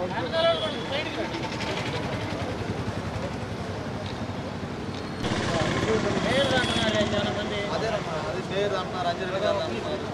అదేనమ్మా అది పేరు అంటున్నారు అంజలి గారు అంటున్నారు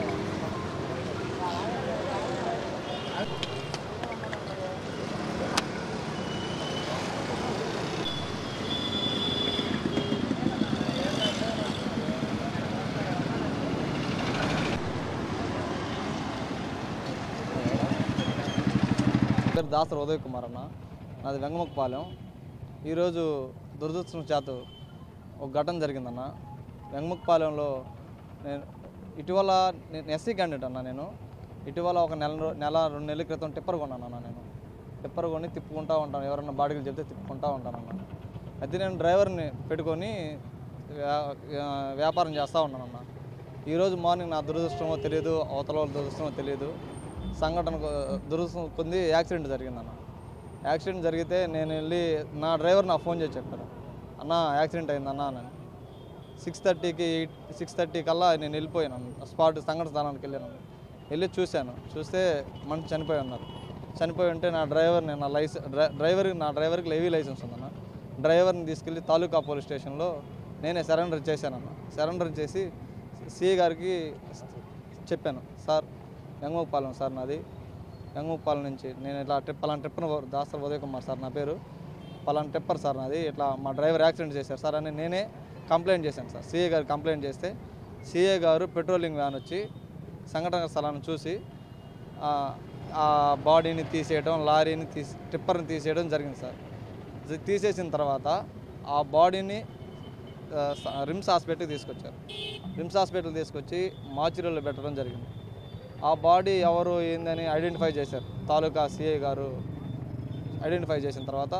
పేరు దాసర్ ఉదయ్ కుమార్ అన్న నాది వెంగమకపాలెం ఈరోజు దురదృష్టం చేత ఒక ఘటన జరిగిందన్న వెంగమకపాలెంలో నేను ఇటీవల నేను ఎస్సీ క్యాండిడేట్ అన్న నేను ఇటీవల ఒక నెల రో- నెల రెండు నెలల క్రితం టిప్పర్ కొన్నాను అన్న నేను టిప్పర్ కొని తిప్పుకుంటా ఉంటాను ఎవరన్నా బాడీలు చెప్తే తిప్పుకుంటా ఉంటానన్న అయితే నేను డ్రైవర్ని పెట్టుకొని వ్యా- వ్యా- వ్యాపారం చేస్తూ ఉన్నానన్న ఈరోజు మార్నింగ్ నా దురదృష్టమో తెలియదు అవతల వాళ్ళ దురదృష్టమో తెలియదు సంఘటన దురదృష్టం కొంది యాక్సిడెంట్ జరిగిందన్న యాక్సిడెంట్ జరిగితే నేను వెళ్ళి నా డ్రైవర్ నాకు ఫోన్ చేసి చెప్పారు అన్న యాక్సిడెంట్ అయిందన్న అని సిక్స్ థర్టీకి సిక్స్ థర్టీ కల్లా నేను వెళ్ళిపోయాను స్పాట్ సంఘటన స్థానానికి వెళ్ళాను వెళ్ళి చూశాను చూస్తే మనిషి చనిపోయి ఉన్నారు చనిపోయి ఉంటే నా డ్రైవర్ని నా లైసెన్స్ డ్రైవర్ నా డ్రైవర్కి హెవీ లైసెన్స్ ఉందన్న డ్రైవర్ని తీసుకెళ్ళి తాలూకా పోలీస్ స్టేషన్లో నేనే సరెండర్ చేశానన్న సరెండర్ చేసి సిఏ గారికి చెప్పాను సార్ వెంగమపాలెం సార్ నాది వెంగమపాలెం నుంచి నేను ఇట్లా ట్రిప్ పలానా ట్రిప్ను దాసర్ ఉదయ్ కుమార్ సార్ నా పేరు పలానా ట్రిప్పర్ సార్ నాది ఇట్లా మా డ్రైవర్ యాక్సిడెంట్ చేశారు సార్ అని నేనే కంప్లైంట్ చేశాను సార్ సిఏ గారు కంప్లైంట్ చేస్తే సిఏ గారు పెట్రోలింగ్ వ్యాన్ వచ్చి సంఘటన స్థలాన్ని చూసి ఆ, ఆ బాడీని తీసేయడం లారీని తీసి ట్రిప్పర్ని తీసేయడం జరిగింది సార్ ఇది తీసేసిన తర్వాత ఆ బాడీని ఆ, స- రిమ్స్ హాస్పిటల్కి తీసుకొచ్చారు రిమ్స్ హాస్పిటల్ తీసుకొచ్చి మార్చురీలో పెట్టడం జరిగింది ఆ బాడీ ఎవరు ఏందని ఐడెంటిఫై చేశారు తాలూకా సిఐ గారు ఐడెంటిఫై చేసిన తర్వాత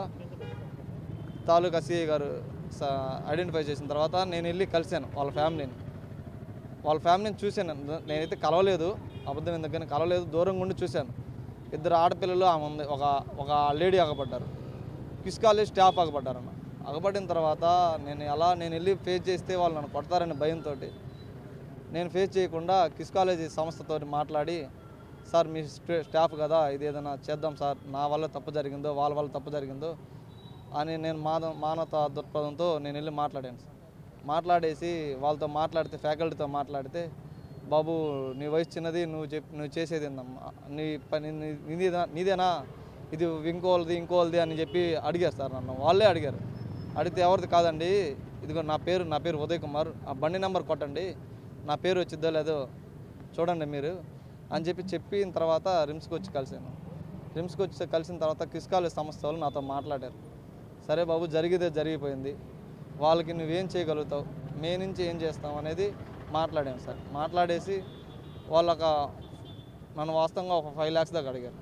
తాలూకా సిఐ గారు స- ఐడెంటిఫై చేసిన తర్వాత నేను వెళ్ళి కలిశాను వాళ్ళ ఫ్యామిలీని వాళ్ళ ఫ్యామిలీని చూశాను నేనైతే కలవలేదు అబద్ధం ఎందుకని కలవలేదు దూరంగా ఉండి చూశాను ఇద్దరు ఆడపిల్లలు ఆమె ఉంది ఒక ఒక లేడీ అగపడ్డారు కిస్ కాలేజ్ స్టాఫ్ అగపడ్డారన్న అగపడిన తర్వాత నేను ఎలా నేను వెళ్ళి ఫేస్ చేస్తే వాళ్ళు నన్ను కొడతారనే భయంతో నేను ఫేస్ చేయకుండా కిస్ కాలేజీ సంస్థతో మాట్లాడి సార్ మీ స్టే- స్టాఫ్ కదా ఇది ఏదైనా చేద్దాం సార్ నా వల్ల తప్పు జరిగిందో వాళ్ళ వల్ల తప్పు జరిగిందో అని నేను మాన మానవత దృక్పథంతో నేను వెళ్ళి మాట్లాడాను సార్ మాట్లాడేసి వాళ్ళతో మాట్లాడితే ఫ్యాకల్టీతో మాట్లాడితే బాబు నీ వయసు చిన్నది నువ్వు చెప్ నువ్వు చేసేది ఏందమ్మా నీ పని నీ- నీదేనా నీదేనా ఇది ఇంకోళ్ళది ఇంకోళ్ళది అని చెప్పి అడిగారు సార్ నన్ను వాళ్ళే అడిగారు అడిగితే ఎవరిది కాదండి ఇదిగో నా పేరు నా పేరు ఉదయ్ కుమార్ ఆ బండి నెంబర్ కొట్టండి నా పేరు వచ్చిద్దో లేదో చూడండి మీరు అని చెప్పి చెప్పిన తర్వాత రిమ్స్కి వచ్చి కలిసాను రిమ్స్కి వచ్చి కలిసిన తర్వాత కిస్ కాలేజ్ సంస్థ వాళ్ళు నాతో మాట్లాడారు సరే బాబు జరిగితే జరిగిపోయింది వాళ్ళకి నువ్వేం చేయగలుగుతావు మే నుంచి ఏం చేస్తాం అనేది మాట్లాడాను సార్ మాట్లాడేసి వాళ్ళొక నన్ను వాస్తవంగా ఒక ఫైవ్ ల్యాక్స్ దాకా అడిగారు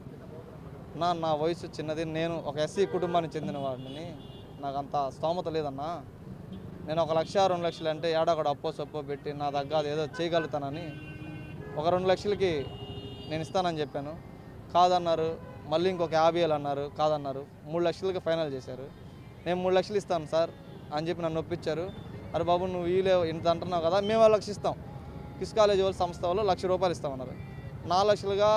నా నా వయసు చిన్నది నేను ఒక ఎస్సీ కుటుంబానికి చెందిన వాడిని నాకు అంత స్తోమత లేదన్నా నేను ఒక లక్ష రెండు లక్షలు అంటే ఏడాకడ అప్పో సప్పో పెట్టి నా దగ్గర అది ఏదో చేయగలుగుతానని ఒక రెండు లక్షలకి నేను ఇస్తానని చెప్పాను కాదన్నారు మళ్ళీ ఇంకొక యాభై వేలు అన్నారు కాదన్నారు మూడు లక్షలకి ఫైనల్ చేశారు నేను మూడు లక్షలు ఇస్తాను సార్ అని చెప్పి నన్ను ఒప్పించారు అరే బాబు నువ్వు వీలే ఇంత అంటున్నావు కదా మేము వాళ్ళ లక్ష ఇస్తాం కిస్ కాలేజ్ వాళ్ళ సంస్థ వాళ్ళు లక్ష రూపాయలు ఇస్తామన్నారు నాలుగు లక్షలుగా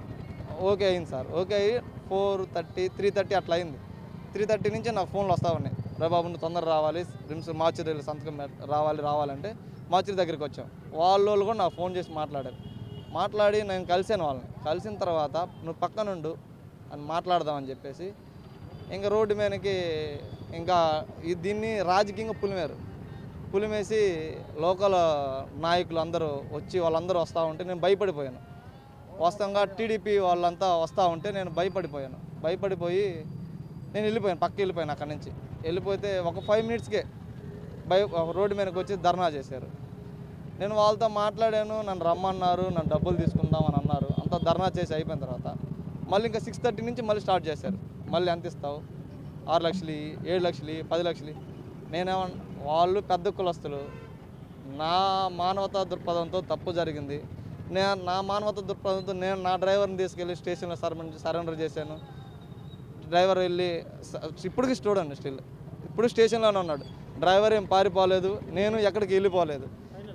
ఓకే అయింది సార్ ఓకే అయ్యి ఫోర్ థర్టీ త్రీ థర్టీ అట్లా అయింది త్రీ థర్టీ నుంచి నాకు ఫోన్లు వస్తూ ఉన్నాయి రే బాబు నువ్వు తొందర రావాలి రిమ్స్ మార్చిరీలు సంతకం పెట్- రావాలి రావాలంటే మార్చిరి దగ్గరికి వచ్చాం వాళ్ళ వాళ్ళు కూడా నాకు ఫోన్ చేసి మాట్లాడారు మాట్లాడి నేను కలిసాను వాళ్ళని కలిసిన తర్వాత నువ్వు పక్కనుండు అని మాట్లాడదామని చెప్పేసి ఇంకా రోడ్డు మీదకి ఇంకా ఈ- దీన్ని రాజకీయంగా పులిమేరు పులిమేసి లోకల్ నాయకులు అందరూ వచ్చి వాళ్ళందరూ వస్తూ ఉంటే నేను భయపడిపోయాను వాస్తవంగా టీడీపీ వాళ్ళంతా వస్తూ ఉంటే నేను భయపడిపోయాను భయపడిపోయి నేను వెళ్ళిపోయాను పక్క వెళ్ళిపోయాను అక్కడి నుంచి వెళ్ళిపోతే ఒక ఫైవ్ మినిట్స్కే భయ ఒక రోడ్డు మీదకి వచ్చి ధర్నా చేశారు నేను వాళ్ళతో మాట్లాడాను నన్ను రమ్మన్నారు నన్ను డబ్బులు తీసుకుందామని అన్నారు అంతా ధర్నా చేసి అయిపోయిన తర్వాత మళ్ళీ ఇంకా సిక్స్ థర్టీ నుంచి మళ్ళీ స్టార్ట్ చేశారు మళ్ళీ ఎంత ఇస్తావు ఆరు లక్షలు ఇయ్యి, ఏడు లక్షలు ఇయ్యి, పది లక్షలు ఇయ్యి. నేనేమన్నా వాళ్ళు పెద్ద కులస్తులు నా మానవతా దృక్పథంతో తప్పు జరిగింది నేను నా మానవతా దృక్పథంతో నేను నా డ్రైవర్ని తీసుకెళ్ళి స్టేషన్లో సరెండర్ సరెండర్ చేశాను డ్రైవర్ వెళ్ళి స- ఇప్పటికి స్టూడెంట్ స్టిల్ ఇప్పుడు స్టేషన్లోనే ఉన్నాడు డ్రైవర్ ఏం పారిపోలేదు నేను ఎక్కడికి వెళ్ళిపోలేదు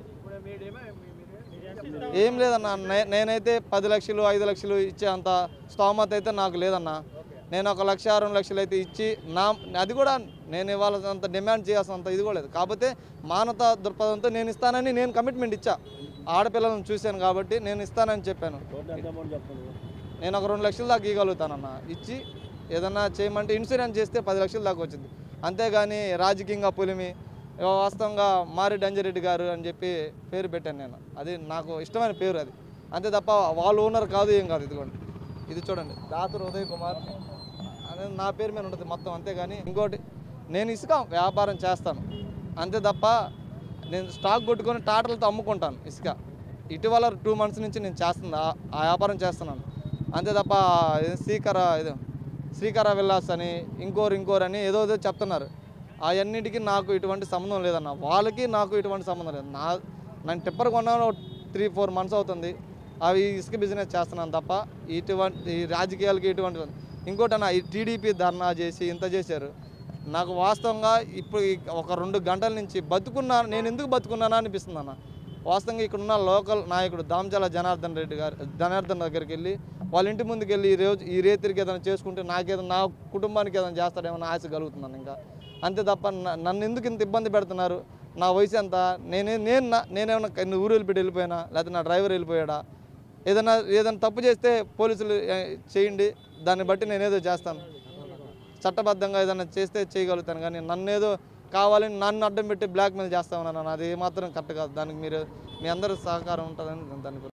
ఏం లేదన్న నే- నేనైతే పది లక్షలు ఐదు లక్షలు ఇచ్చే అంత స్తోమత అయితే నాకు లేదన్న నేను ఒక లక్ష రెండు లక్షలు అయితే ఇచ్చి నా అది కూడా నేను ఇవ్వాల్సినంత డిమాండ్ చేయాల్సినంత ఇది కూడా లేదు కాకపోతే మానవతా దృక్పథంతో నేను ఇస్తానని నేను కమిట్మెంట్ ఇచ్చా ఆడపిల్లలను చూశాను కాబట్టి నేను ఇస్తానని చెప్పాను నేను ఒక రెండు లక్షల దాకా ఇవ్వగలుగుతానన్న ఇచ్చి ఏదన్నా చేయమంటే ఇన్సూరెన్స్ చేస్తే పది లక్షల దాకా వచ్చింది అంతేగాని రాజకీయంగా పులిమి వాస్తవంగా మారెడ్డి అంజిరెడ్డి గారు అని చెప్పి పేరు పెట్టాను నేను అది నాకు ఇష్టమైన పేరు అది అంతే తప్ప వాళ్ళు ఓనర్ కాదు ఏం కాదు ఇదిగోండి ఇది చూడండి దాతరు ఉదయ్ కుమార్ అనేది నా పేరు మీద ఉంటుంది మొత్తం అంతేగాని ఇంకోటి నేను ఇసుక వ్యాపారం చేస్తాను అంతే తప్ప నేను స్టాక్ కొట్టుకొని టాటర్లతో అమ్ముకుంటాను ఇసుక ఇటీవల టూ మంత్స్ నుంచి నేను చేస్తుంది ఆ- ఆ వ్యాపారం చేస్తున్నాను అంతే తప్ప ఇది శ్రీకర ఇది శ్రీకర విల్లాస్ అని ఇంకోరు ఇంకోరు అని ఏదో ఏదో చెప్తున్నారు అవన్నిటికీ నాకు ఇటువంటి సంబంధం లేదన్న వాళ్ళకి నాకు ఇటువంటి సంబంధం లేదు నా నేను టిప్పర్ కొన్నాను త్రీ ఫోర్ మంత్స్ అవుతుంది అవి ఇసుక బిజినెస్ చేస్తున్నాను తప్ప ఇటువంటి ఈ రాజకీయాలకి ఇటువంటి ఇంకోటి అన్న ఈ టీడీపీ ధర్నా చేసి ఇంత చేశారు నాకు వాస్తవంగా ఇప్పుడు ఈ ఒక రెండు గంటల నుంచి బతుకున్నాను నేను ఎందుకు బతుకున్నానా అనిపిస్తుంది అన్న వాస్తవంగా ఇక్కడ ఉన్న లోకల్ నాయకుడు దామచాల జనార్దన్ రెడ్డి గారు జనార్దన్ దగ్గరికి వెళ్ళి వాళ్ళ ఇంటి ముందుకు వెళ్ళి ఈ రోజు ఈ రేతిరికి ఏదైనా చేసుకుంటే నాకేదైనా నా కుటుంబానికి ఏదైనా చేస్తాడేమో ఆశ కలుగుతున్నాను ఇంకా అంతే తప్ప న- నన్ను ఎందుకు ఇంత ఇబ్బంది పెడుతున్నారు నా వయసు ఎంత నేనే నేను నా- నేనేమన్నా క- ఊరు వెళ్ళిపెట్టి వెళ్ళిపోయినా లేకపోతే నా డ్రైవర్ వెళ్ళిపోయాడా ఏదైనా ఏదైనా తప్పు చేస్తే పోలీసులు ఏ, చేయండి దాన్ని బట్టి నేనేదో చేస్తాను చట్టబద్ధంగా ఏదైనా చేస్తే చేయగలుగుతాను కానీ నన్ను ఏదో కావాలని నన్ను అడ్డం పెట్టి బ్లాక్మెయిల్ చేస్తా ఉన్నాను అది మాత్రం కరెక్ట్ కాదు దానికి మీరు మీ అందరూ సహకారం ఉంటుందని నేను దానికి